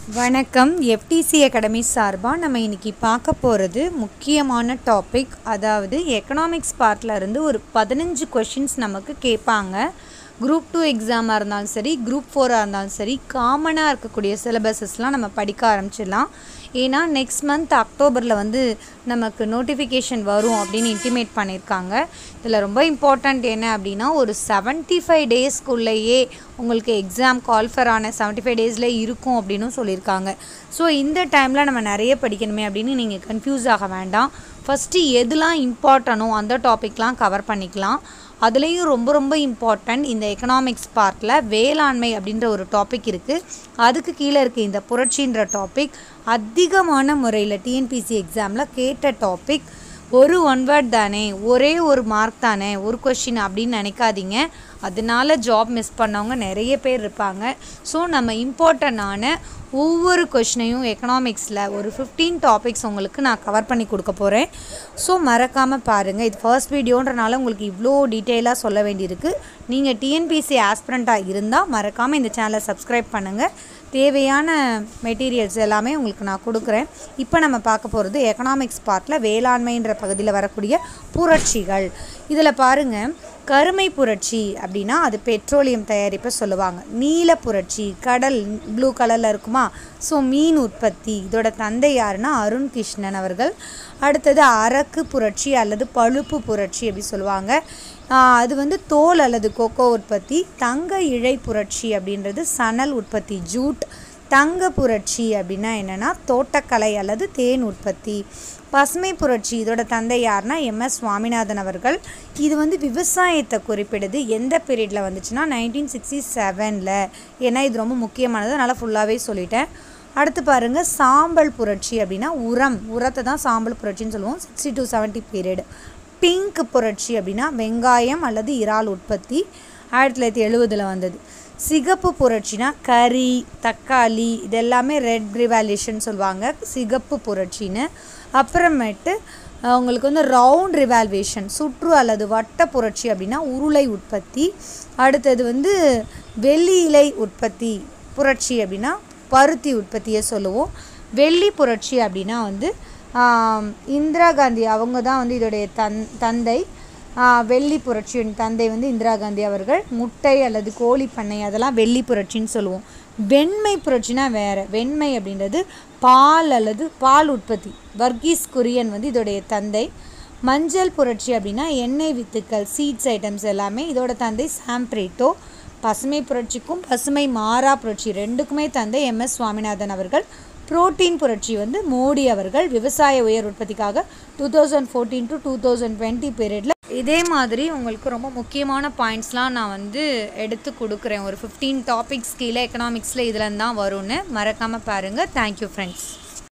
வணக்கம் FDC academy சார்பாக நம்ம இன்னைக்கு பார்க்க போகிறது முக்கியமான டாபிக் அதாவது எக்கனாமிக்ஸ் பார்ட்ல இருந்து ஒரு பதினஞ்சு கொஷின்ஸ் நமக்கு கேட்பாங்க குரூப் டூ எக்ஸாமாக இருந்தாலும் சரி குரூப் ஃபோராக இருந்தாலும் சரி காமனாக இருக்கக்கூடிய சிலபஸஸ்லாம் நம்ம படிக்க ஆரம்பிச்சிடலாம் ஏன்னா நெக்ஸ்ட் மந்த் அக்டோபரில் வந்து நமக்கு நோட்டிஃபிகேஷன் வரும் அப்படின்னு இன்டிமேட் பண்ணியிருக்காங்க இதில் ரொம்ப இம்பார்ட்டண்ட் என்ன அப்படின்னா ஒரு செவன்ட்டி ஃபைவ் டேஸ்க்குள்ளேயே உங்களுக்கு எக்ஸாம் கால்ஃபர் ஆன செவன்ட்டி ஃபைவ் டேஸில் இருக்கும் அப்படின்னும் சொல்லியிருக்காங்க ஸோ இந்த டைமில் நம்ம நிறைய படிக்கணுமே அப்படின்னு நீங்கள் கன்ஃபியூஸ் ஆக வேண்டாம் ஃபஸ்ட்டு எதுலாம் இம்பார்ட்டனோ அந்த டாபிக்லாம் கவர் பண்ணிக்கலாம் அதுலேயும் ரொம்ப ரொம்ப இம்பார்ட்டண்ட் இந்த எக்கனாமிக்ஸ் பார்ட்டில் வேளாண்மை அப்படின்ற ஒரு டாபிக் இருக்குது அதுக்கு கீழே இருக்க இந்த புரட்சின்ற டாபிக் அதிகமான முறையில் டிஎன்பிசி எக்ஸாமில் கேட்ட டாபிக் ஒரு ஒன் வேர்ட் தானே ஒரே ஒரு மார்க் தானே ஒரு கொஷின் அப்படின்னு நினைக்காதீங்க அதனால ஜாப் மிஸ் பண்ணவங்க நிறைய பேர் இருப்பாங்க ஸோ நம்ம இம்பார்ட்டண்டான ஒவ்வொரு கொஷினையும் எக்கனாமிக்ஸில் ஒரு ஃபிஃப்டீன் டாபிக்ஸ் உங்களுக்கு நான் கவர் பண்ணி கொடுக்க போகிறேன் ஸோ மறக்காமல் பாருங்கள் இது ஃபர்ஸ்ட் வீடியோன்றனால உங்களுக்கு இவ்வளோ டீட்டெயிலாக சொல்ல வேண்டியிருக்கு நீங்கள் டிஎன்பிசி ஆஸ்பிரண்ட்டாக இருந்தால் மறக்காமல் இந்த சேனலை சப்ஸ்கிரைப் பண்ணுங்கள் தேவையான மெட்டீரியல்ஸ் எல்லாமே உங்களுக்கு நான் கொடுக்குறேன் இப்போ நம்ம பார்க்க போகிறது எக்கனாமிக்ஸ் பார்ட்டில் வேளாண்மைன்ற பகுதியில் வரக்கூடிய புரட்சிகள் இதில் பாருங்கள் கருமை புரட்சி அப்படின்னா அது பெட்ரோலியம் தயாரிப்பை சொல்லுவாங்க நீல புரட்சி கடல் ப்ளூ கலரில் இருக்குமா ஸோ மீன் உற்பத்தி இதோட தந்தை யாருன்னா அருண் கிருஷ்ணன் அவர்கள் அடுத்தது அரக்கு புரட்சி அல்லது பழுப்பு புரட்சி அப்படி சொல்லுவாங்க ஆஹ் அது வந்து தோல் அல்லது கொக்கோ உற்பத்தி தங்க இழை புரட்சி அப்படின்றது சணல் உற்பத்தி ஜூட் தங்க புரட்சி அப்படின்னா என்னென்னா தோட்டக்கலை அல்லது தேன் உற்பத்தி பசுமை புரட்சி இதோட தந்தை யாருன்னா எம்எஸ் சுவாமிநாதன் அவர்கள் இது வந்து விவசாயத்தை குறிப்பிடுது எந்த பீரியடில் வந்துச்சுன்னா நைன்டீன் சிக்ஸ்டி செவனில் ஏன்னா இது ரொம்ப முக்கியமானது அதனால் ஃபுல்லாகவே சொல்லிட்டேன் அடுத்து பாருங்கள் சாம்பல் புரட்சி அப்படின்னா உரம் உரத்தை தான் சாம்பல் புரட்சின்னு சொல்லுவோம் sixty to seventy period pink புரட்சி அப்படின்னா வெங்காயம் அல்லது இறால் உற்பத்தி ஆயிரத்தி தொள்ளாயிரத்தி எழுபதில் வந்தது சிகப்பு புரட்சினா கறி தக்காளி இதெல்லாமே ரெட் ரிவால்யூஷன் சொல்லுவாங்க சிகப்பு புரட்சின்னு அப்புறமேட்டு அஹ், உங்களுக்கு வந்து ரவுண்ட் ரிவால்வேஷன் சுற்று அல்லது வட்ட புரட்சி அப்படின்னா உருளை உற்பத்தி அடுத்தது வந்து வெள்ளி இலை உற்பத்தி புரட்சி அப்படின்னா பருத்தி உற்பத்தியை சொல்லுவோம் வெள்ளி புரட்சி அப்படின்னா வந்து ஆம், இந்திரா காந்தி அவங்க தான் வந்து இதோடைய தன் தந்தை ஆ, வெள்ளி புரட்சியின் தந்தை வந்து இந்திரா காந்தி அவர்கள் முட்டை அல்லது கோழி பண்ணை அதெல்லாம் வெள்ளி புரட்சின்னு சொல்லுவோம் வெண்மை புரட்சினா வேற வெண்மை அப்படின்றது பால் அல்லது பால் உற்பத்தி வர்கீஸ் குரியன் வந்து இதோடைய தந்தை மஞ்சள் புரட்சி அப்படின்னா எண்ணெய் வித்துக்கள் சீட்ஸ் ஐட்டம்ஸ் எல்லாமே இதோட தந்தை சாம்பிரேட்டோ பசுமை புரட்சிக்கும் பசுமை மாறா புரட்சி ரெண்டுக்குமே தந்தை எம்எஸ் சுவாமிநாதன் அவர்கள் புரோட்டீன் புரட்சி வந்து மோடி அவர்கள் விவசாய உயர் உற்பத்திக்காக two thousand fourteen to two thousand twenty பீரியடில் இதே மாதிரி உங்களுக்கு ரொம்ப முக்கியமான பாயிண்ட்ஸ்லாம் நான் வந்து எடுத்து கொடுக்குறேன் ஒரு ஃபிஃப்டீன் டாபிக்ஸ் கீழே எக்கனாமிக்ஸில் இதில் தான் வரும்னு மறக்காமல் பாருங்கள் தேங்க்யூ ஃப்ரெண்ட்ஸ்